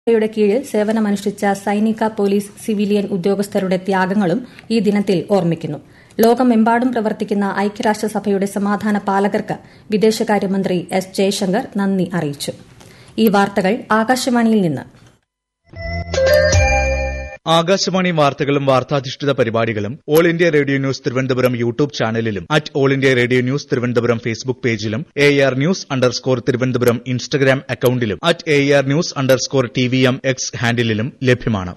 യുടെ കീഴിൽ സേവനമനുഷ്ഠിച്ച സൈനിക പോലീസ് സിവിലിയൻ ഉദ്യോഗസ്ഥരുടെ ത്യാഗങ്ങളും ഈ ദിനത്തിൽ ഓർമ്മിക്കുന്നു ലോകമെമ്പാടും പ്രവർത്തിക്കുന്ന ഐക്യരാഷ്ട്രസഭയുടെ സമാധാന പാലകർക്ക് വിദേശകാര്യമന്ത്രി എസ് ജയശങ്കർ നന്ദി അറിയിച്ചു ഈ വാർത്തകൾ ആകാശവാണിയിൽ നിന്ന് ആകാശവാണി വാർത്തകളും വാർത്താധിഷ്ഠിത പരിപാടികളും all India radio news Thiruvananthapuram YouTube ചാനലിലും at all India radio news Thiruvananthapuram Facebook പേജിലും A R news underscore Thiruvananthapuram Instagram അക്കൌണ്ടിലും at A R news underscore T V M X ഹാൻഡിലും ലഭ്യമാണ്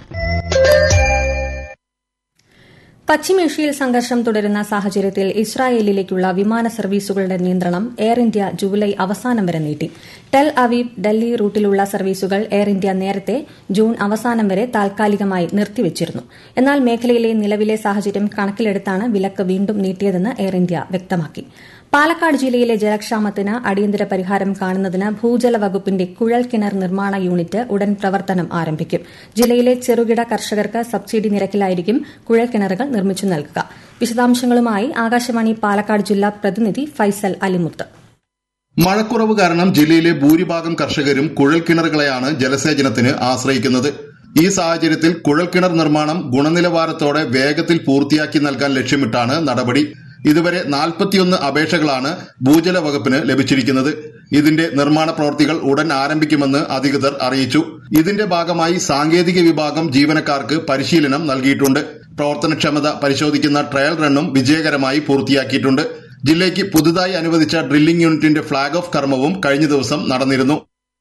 പശ്ചിമേഷ്യയിൽ സംഘർഷം തുടരുന്ന സാഹചര്യത്തിൽ ഇസ്രായേലിലേക്കുള്ള വിമാന സർവീസുകളുടെ നിയന്ത്രണം എയർ ഇന്ത്യ ജൂലൈ അവസാനം വരെ നീട്ടി ടെൽ അവീവ് ഡൽഹി റൂട്ടിലുള്ള സർവീസുകൾ എയർ ഇന്ത്യ നേരത്തെ ജൂൺ അവസാനം വരെ താൽക്കാലികമായി നിർത്തിവച്ചിരുന്നു എന്നാൽ മേഖലയിലെ നിലവിലെ സാഹചര്യം കണക്കിലെടുത്താണ് വിലക്ക് വീണ്ടും നീട്ടിയതെന്ന് എയർ ഇന്ത്യ വ്യക്തമാക്കി പാലക്കാട് ജില്ലയിലെ ജലക്ഷാമത്തിന് അടിയന്തര പരിഹാരം കാണുന്നതിന് ഭൂജല വകുപ്പിന്റെ കുഴൽക്കിണർ നിർമ്മാണ യൂണിറ്റ് ഉടൻ പ്രവർത്തനം ആരംഭിക്കും ജില്ലയിലെ ചെറുകിട കർഷകർക്ക് സബ്സിഡി നിരക്കിലായിരിക്കും കുഴൽക്കിണറുകൾ നിർമ്മിച്ചു നൽകുക വിശദാംശങ്ങളുമായി ആകാശവാണി പാലക്കാട് ജില്ലാ പ്രതിനിധി ഫൈസൽ അലിമുത്ത് മഴക്കുറവ് കാരണം ജില്ലയിലെ ഭൂരിഭാഗം കർഷകരും കുഴൽക്കിണറുകളെയാണ് ജലസേചനത്തിന് ആശ്രയിക്കുന്നത് ഈ സാഹചര്യത്തിൽ കുഴൽക്കിണർ നിർമ്മാണം ഗുണനിലവാരത്തോടെ വേഗത്തിൽ പൂർത്തിയാക്കി നൽകാൻ ലക്ഷ്യമിട്ടാണ് നടപടി ഇതുവരെ നാൽപ്പത്തിയൊന്ന് അപേക്ഷകളാണ് ഭൂജല വകുപ്പിന് ലഭിച്ചിരിക്കുന്നത് ഇതിന്റെ നിർമ്മാണ പ്രവൃത്തികൾ ഉടൻ ആരംഭിക്കുമെന്ന് അധികൃതർ അറിയിച്ചു ഇതിന്റെ ഭാഗമായി സാങ്കേതിക വിഭാഗം ജീവനക്കാർക്ക് പരിശീലനം നൽകിയിട്ടുണ്ട് പ്രവർത്തനക്ഷമത പരിശോധിക്കുന്ന ട്രയൽ റണ്ണും വിജയകരമായി പൂർത്തിയാക്കിയിട്ടുണ്ട് ജില്ലയ്ക്ക് പുതുതായി അനുവദിച്ച ഡ്രില്ലിംഗ് യൂണിറ്റിന്റെ ഫ്ളാഗ് ഓഫ് കർമ്മവും കഴിഞ്ഞ ദിവസം നടന്നിരുന്നു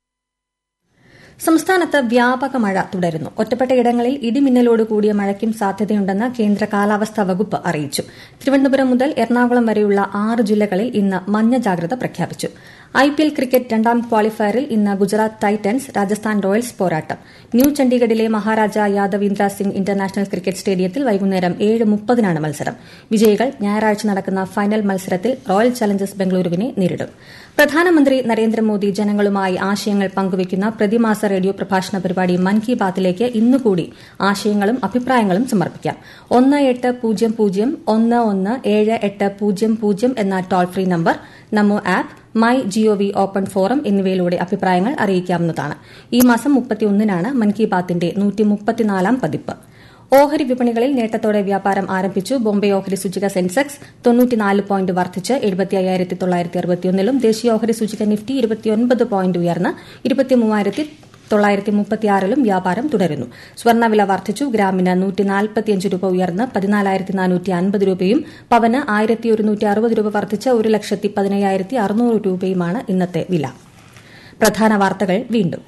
സംസ്ഥാനത്ത് വ്യാപക മഴ തുടരുന്നു ഒറ്റപ്പെട്ടയിടങ്ങളിൽ ഇടിമിന്നലോട് കൂടിയ മഴയ്ക്കും സാധ്യതയുണ്ടെന്ന് കേന്ദ്ര കാലാവസ്ഥാ വകുപ്പ് അറിയിച്ചു തിരുവനന്തപുരം മുതൽ എറണാകുളം വരെയുള്ള ആറ് ജില്ലകളിൽ ഇന്ന് മഞ്ഞ ജാഗ്രത പ്രഖ്യാപിച്ചു ഐപിഎൽ ക്രിക്കറ്റ് രണ്ടാം ക്വാളിഫയറിൽ ഇന്ന് ഗുജറാത്ത് ടൈറ്റൻസ് രാജസ്ഥാൻ റോയൽസ് പോരാട്ടം ന്യൂ ചണ്ഡീഗഡിലെ മഹാരാജ യാദവീന്ദ്ര സിംഗ് ഇന്റർനാഷണൽ ക്രിക്കറ്റ് സ്റ്റേഡിയത്തിൽ വൈകുന്നേരം ഏഴ് മുപ്പതിനാണ് മത്സരം വിജയികൾ ഞായറാഴ്ച നടക്കുന്ന ഫൈനൽ മത്സരത്തിൽ റോയൽ ചലഞ്ചേഴ്സ് ബംഗളൂരുവിനെ നേരിടും പ്രധാനമന്ത്രി നരേന്ദ്രമോദി ജനങ്ങളുമായി ആശയങ്ങൾ പങ്കുവയ്ക്കുന്ന പ്രതിമാസ റേഡിയോ പ്രഭാഷണ പരിപാടി മൻ കി ബാത്തിലേക്ക് ഇന്നുകൂടി ആശയങ്ങളും അഭിപ്രായങ്ങളും സമർപ്പിക്കാം ഒന്ന് എട്ട് പൂജ്യം പൂജ്യം ഒന്ന് ഒന്ന് ഏഴ് എട്ട് പൂജ്യം പൂജ്യം എന്ന toll free number NaMo app my gov open forum എന്നിവയിലൂടെ അഭിപ്രായങ്ങൾ അറിയിക്കാവുന്നതാണ് ഈ മാസം മുപ്പത്തിയൊന്നിനാണ് മൻ കി ബാത്തിന്റെ നൂറ്റിമുപ്പത്തിനാലാം പതിപ്പ് ഓഹരി വിപണികളിൽ നേട്ടത്തോടെ വ്യാപാരം ആരംഭിച്ചു ബോംബെ ഓഹരി സൂചിക സെൻസെക്സ് തൊണ്ണൂറ്റിനാല് പോയിന്റ് വർദ്ധിച്ച് എഴുപത്തി അയ്യായിരത്തി തൊള്ളായിരത്തി അറുപത്തിയൊന്നിലും ദേശീയ ഓഹരി സൂചിക നിഫ്റ്റി ഇരുപത്തിയൊൻപത് പോയിന്റ് ഉയർന്ന് ഇരുപത്തിമൂവായിരത്തി തൊള്ളായിരത്തി മുപ്പത്തിയാറിലും വ്യാപാരം തുടരുന്നു സ്വർണ്ണവില വർദ്ധിച്ചു ഗ്രാമിന് നൂറ്റി നാൽപ്പത്തിയഞ്ച് രൂപ ഉയർന്ന് പതിനാലായിരത്തി നാനൂറ്റി അൻപത് രൂപയും പവന് ആയിരത്തി ഒരുന്നൂറ്റി അറുപത് രൂപ വർദ്ധിച്ച് ഒരു ലക്ഷത്തി പതിനയ്യായിരത്തി അറുന്നൂറ് രൂപയുമാണ് ഇന്നത്തെ വില പ്രധാന വാർത്തകൾ വീണ്ടും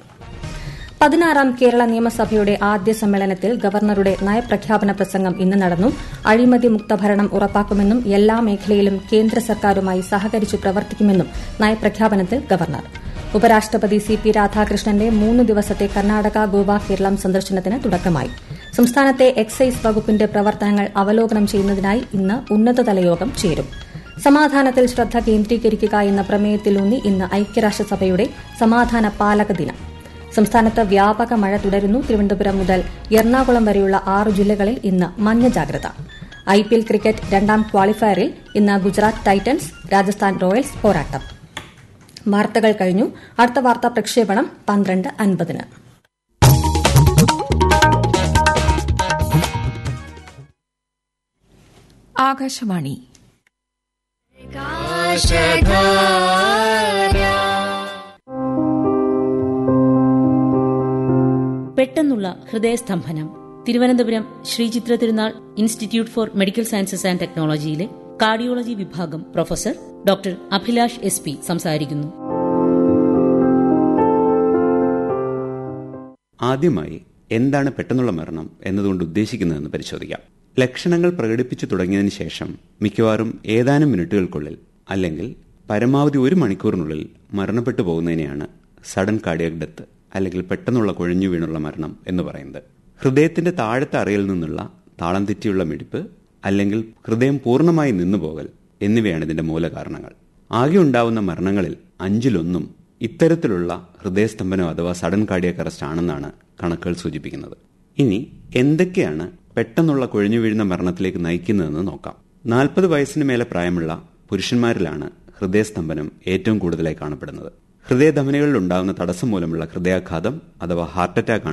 പതിനാറാം കേരള നിയമസഭയുടെ ആദ്യ സമ്മേളനത്തിൽ ഗവർണറുടെ നയപ്രഖ്യാപന പ്രസംഗം ഇന്ന് നടന്നു അഴിമതി മുക്ത ഭരണം ഉറപ്പാക്കുമെന്നും എല്ലാ മേഖലയിലും കേന്ദ്ര സർക്കാരുമായി സഹകരിച്ചു പ്രവർത്തിക്കുമെന്നും നയപ്രഖ്യാപനത്തിൽ ഗവർണർ ഉപരാഷ്ട്രപതി സി പി രാധാകൃഷ്ണന്റെ മൂന്ന് ദിവസത്തെ കർണാടക ഗോവ കേരളം സന്ദർശനത്തിന് തുടക്കമായി സംസ്ഥാനത്തെ എക്സൈസ് വകുപ്പിന്റെ പ്രവർത്തനങ്ങൾ അവലോകനം ചെയ്യുന്നതിനായി ഇന്ന് ഉന്നതതല യോഗം ചേരും സമാധാനത്തിൽ ശ്രദ്ധ കേന്ദ്രീകരിക്കുക എന്ന പ്രമേയത്തിലൂന്നി ഇന്ന് ഐക്യരാഷ്ട്രസഭയുടെ സമാധാന പാലക ദിനം സംസ്ഥാനത്ത് വ്യാപക മഴ തുടരുന്നു തിരുവനന്തപുരം മുതൽ എറണാകുളം വരെയുള്ള ആറ് ജില്ലകളിൽ ഇന്ന് മഞ്ഞ ജാഗ്രത ഐപിഎൽ ക്രിക്കറ്റ് രണ്ടാം ക്വാളിഫയറിൽ ഇന്ന് ഗുജറാത്ത് ടൈറ്റൻസ് രാജസ്ഥാൻ റോയൽസ് പോരാട്ടം വാർത്തകൾ കഴിഞ്ഞു അടുത്ത വാർത്താ പ്രക്ഷേപണം പന്ത്രണ്ട് അൻപതിന് ആകാശവാണി പെട്ടെന്നുള്ള ഹൃദയസ്തംഭനം തിരുവനന്തപുരം ശ്രീചിത്ര തിരുനാൾ institute four medical sciences and ടെക്നോളജിയിലെ cardiology വിഭാഗം professor doctor Abhilash S P സംസാരിക്കുന്നു ആദ്യമായി എന്താണ് പെട്ടെന്നുള്ള മരണം എന്നതുകൊണ്ട് ഉദ്ദേശിക്കുന്നതെന്ന് പരിശോധിക്കാം ലക്ഷണങ്ങൾ പ്രകടിപ്പിച്ചു തുടങ്ങിയതിനു ശേഷം മിക്കവാറും ഏതാനും മിനിറ്റുകൾക്കുള്ളിൽ അല്ലെങ്കിൽ പരമാവധി ഒരു മണിക്കൂറിനുള്ളിൽ മരണപ്പെട്ടു പോകുന്നതിനെയാണ് സഡൻ കാർഡിയക് ഡെത്ത് അല്ലെങ്കിൽ പെട്ടെന്നുള്ള കുഴഞ്ഞു വീണുള്ള മരണം എന്ന് പറയുന്നത് ഹൃദയത്തിന്റെ താഴത്തെ അറയിൽ നിന്നുള്ള താളം തെറ്റിയുള്ള മിടിപ്പ് അല്ലെങ്കിൽ ഹൃദയം പൂർണ്ണമായി നിന്നുപോകൽ എന്നിവയാണ് ഇതിന്റെ മൂലകാരണങ്ങൾ ആകെ ഉണ്ടാവുന്ന മരണങ്ങളിൽ അഞ്ചിലൊന്നും ഇത്തരത്തിലുള്ള ഹൃദയസ്തംഭനം അഥവാ സഡൻ കാർഡിയക് അറസ്റ്റ് ആണെന്നാണ് കണക്കുകൾ സൂചിപ്പിക്കുന്നത് ഇനി എന്തൊക്കെയാണ് പെട്ടെന്നുള്ള കൊഴിഞ്ഞു വീഴുന്ന മരണത്തിലേക്ക് നയിക്കുന്നതെന്ന് നോക്കാം നാൽപ്പത് വയസ്സിന് മേലെ പ്രായമുള്ള പുരുഷന്മാരിലാണ് ഹൃദയസ്തംഭനം ഏറ്റവും കൂടുതലായി കാണപ്പെടുന്നത് ഹൃദയധമനികളിൽ ഉണ്ടാകുന്ന തടസ്സം മൂലമുള്ള ഹൃദയാഘാതം അഥവാ ഹാർട്ട് അറ്റാക്ക്